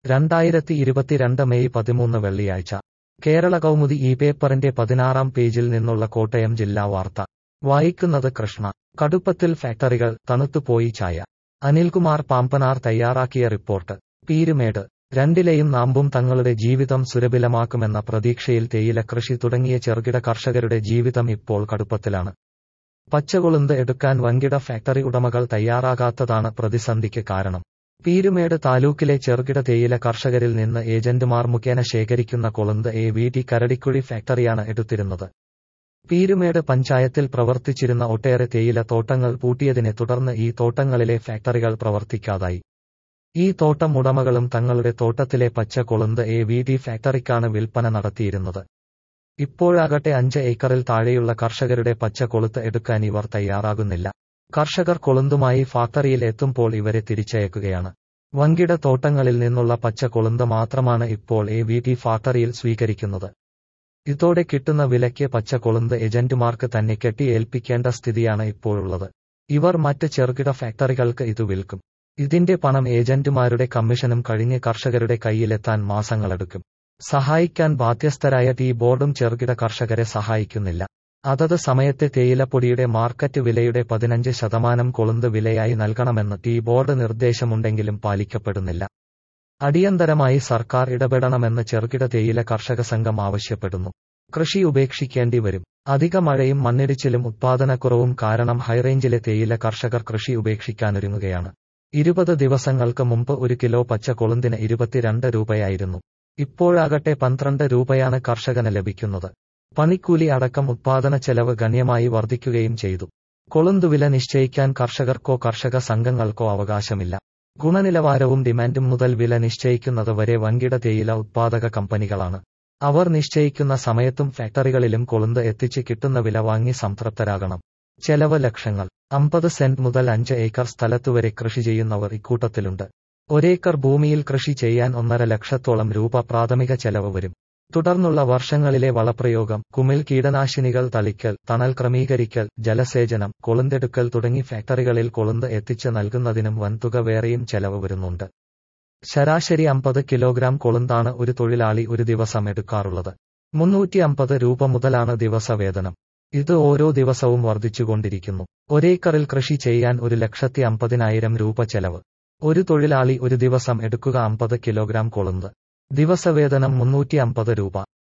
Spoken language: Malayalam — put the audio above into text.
രണ്ടായിരത്തി ഇരുപത്തിരണ്ട് മെയ് പതിമൂന്ന് വെള്ളിയാഴ്ച കേരള കൗമുദി ഈ പേപ്പറിന്റെ പതിനാറാം പേജിൽ നിന്നുള്ള കോട്ടയം ജില്ലാ വാർത്ത വായിക്കുന്നത് കൃഷ്ണ കടുപ്പത്തിൽ ഫാക്ടറികൾ തണുത്തുപോയി ചായ അനിൽകുമാർ പാമ്പനാർ തയ്യാറാക്കിയ റിപ്പോർട്ട് പീരുമേട് രണ്ടിലെയും നാമ്പും തങ്ങളുടെ ജീവിതം സുരഭിലമാക്കുമെന്ന പ്രതീക്ഷയിൽ തേയില കൃഷി തുടങ്ങിയ ചെറുകിട കർഷകരുടെ ജീവിതം ഇപ്പോൾ കടുപ്പത്തിലാണ് പച്ചകൊളുന്ത് എടുക്കാൻ വൻകിട ഫാക്ടറി ഉടമകൾ തയ്യാറാകാത്തതാണ് പ്രതിസന്ധിക്ക് കാരണം പീരുമേട് താലൂക്കിലെ ചെറുകിട തേയില കർഷകരിൽ നിന്ന് ഏജന്റുമാർ മുഖേന ശേഖരിക്കുന്ന കൊളുന്ത് എ വി ടി കരടിക്കുഴി ഫാക്ടറിയാണ് എടുത്തിരുന്നത് പീരുമേട് പഞ്ചായത്തിൽ പ്രവർത്തിച്ചിരുന്ന ഒട്ടേറെ തേയില തോട്ടങ്ങൾ പൂട്ടിയതിനെ തുടർന്ന് ഈ തോട്ടങ്ങളിലെ ഫാക്ടറികൾ പ്രവർത്തിക്കാതായി ഈ തോട്ടം ഉടമകളും തങ്ങളുടെ തോട്ടത്തിലെ പച്ച കൊളുന്ത് എ വി ടി ഫാക്ടറിക്കാണ് വിൽപ്പന നടത്തിയിരുന്നത് ഇപ്പോഴാകട്ടെ അഞ്ച് ഏക്കറിൽ താഴെയുള്ള കർഷകരുടെ പച്ച കൊളുത്ത് എടുക്കാൻ ഇവർ തയ്യാറാകുന്നില്ല കർഷകർ കൊളുന്തുമായി ഫാക്ടറിയിൽ എത്തുമ്പോൾ ഇവരെ തിരിച്ചയക്കുകയാണ് വൻകിട തോട്ടങ്ങളിൽ നിന്നുള്ള പച്ച കൊളുന്ത് മാത്രമാണ് ഇപ്പോൾ എ വി ടി ഫാക്ടറിയിൽ സ്വീകരിക്കുന്നത് ഇതോടെ കിട്ടുന്ന വിലയ്ക്ക് പച്ച കൊളുന്ത് ഏജന്റുമാർക്ക് തന്നെ കെട്ടി ഏൽപ്പിക്കേണ്ട സ്ഥിതിയാണ് ഇപ്പോഴുള്ളത് ഇവർ മറ്റ് ചെറുകിട ഫാക്ടറികൾക്ക് ഇത് വിൽക്കും ഇതിന്റെ പണം ഏജന്റുമാരുടെ കമ്മീഷനും കഴിഞ്ഞ് കർഷകരുടെ കയ്യിലെത്താൻ മാസങ്ങളെടുക്കും സഹായിക്കാൻ ബാധ്യസ്ഥരായ ടീ ബോർഡും ചെറുകിട കർഷകരെ സഹായിക്കുന്നില്ല അതത് സമയത്തെ തേയിലപ്പൊടിയുടെ മാർക്കറ്റ് വിലയുടെ പതിനഞ്ച് ശതമാനം കൊളുന്ത് വിലയായി നൽകണമെന്ന് ടീ ബോർഡ് നിർദ്ദേശമുണ്ടെങ്കിലും പാലിക്കപ്പെടുന്നില്ല അടിയന്തരമായി സർക്കാർ ഇടപെടണമെന്ന് ചെറുകിട തേയില കർഷക സംഘം ആവശ്യപ്പെടുന്നു കൃഷി ഉപേക്ഷിക്കേണ്ടി വരും അധിക മഴയും മണ്ണിടിച്ചിലും ഉത്പാദനക്കുറവും കാരണം ഹൈറേഞ്ചിലെ തേയില കർഷകർ കൃഷി ഉപേക്ഷിക്കാനൊരുങ്ങുകയാണ് ഇരുപത് ദിവസങ്ങൾക്ക് മുമ്പ് ഒരു കിലോ പച്ച കൊളുന്തിന് ഇരുപത്തിരണ്ട് രൂപയായിരുന്നു ഇപ്പോഴാകട്ടെ പന്ത്രണ്ട് രൂപയാണ് കർഷകന് ലഭിക്കുന്നത് പണിക്കൂലി അടക്കം ഉത്പാദന ചെലവ് ഗണ്യമായി വർദ്ധിക്കുകയും ചെയ്തു കൊളുന്തുവില നിശ്ചയിക്കാൻ കർഷകർക്കോ കർഷക സംഘങ്ങൾക്കോ അവകാശമില്ല ഗുണനിലവാരവും ഡിമാൻഡും മുതൽ വില നിശ്ചയിക്കുന്നത് വരെ വൻകിട തേയില ഉത്പാദക കമ്പനികളാണ് അവർ നിശ്ചയിക്കുന്ന സമയത്തും ഫാക്ടറികളിലും കൊളുന്ത് എത്തിച്ച് കിട്ടുന്ന വില വാങ്ങി സംതൃപ്തരാകണം ചെലവ് ലക്ഷങ്ങൾ അമ്പത് സെന്റ് മുതൽ അഞ്ച് ഏക്കർ സ്ഥലത്തുവരെ കൃഷി ചെയ്യുന്നവർ ഇക്കൂട്ടത്തിലുണ്ട് ഒരേക്കർ ഭൂമിയിൽ കൃഷി ചെയ്യാൻ ഒന്നര ലക്ഷത്തോളം രൂപ പ്രാഥമിക ചെലവ് വരും തുടർന്നുള്ള വർഷങ്ങളിലെ വളപ്രയോഗം കുമിൾ കീടനാശിനികൾ തളിക്കൽ തണൽ ക്രമീകരിക്കൽ ജലസേചനം കൊളുന്തെടുക്കൽ തുടങ്ങി ഫാക്ടറികളിൽ കൊളുന്ത് എത്തിച്ച് നൽകുന്നതിനും വൻതുക വേറെയും ചെലവ് വരുന്നുണ്ട് ശരാശരി അമ്പത് കിലോഗ്രാം കൊളുന്താണ് ഒരു തൊഴിലാളി ഒരു ദിവസം എടുക്കാറുള്ളത് മുന്നൂറ്റി അമ്പത് രൂപ മുതലാണ് ദിവസവേതനം ഇത് ഓരോ ദിവസവും വർദ്ധിച്ചുകൊണ്ടിരിക്കുന്നു ഒരേക്കറിൽ കൃഷി ചെയ്യാൻ ഒരു ലക്ഷത്തി അമ്പതിനായിരം രൂപ ചെലവ് ഒരു തൊഴിലാളി ഒരു ദിവസം എടുക്കുക അമ്പത് കിലോഗ്രാം കൊളുന്ത് ദിവസവേതനം മുന്നൂറ്റി അമ്പത് രൂപ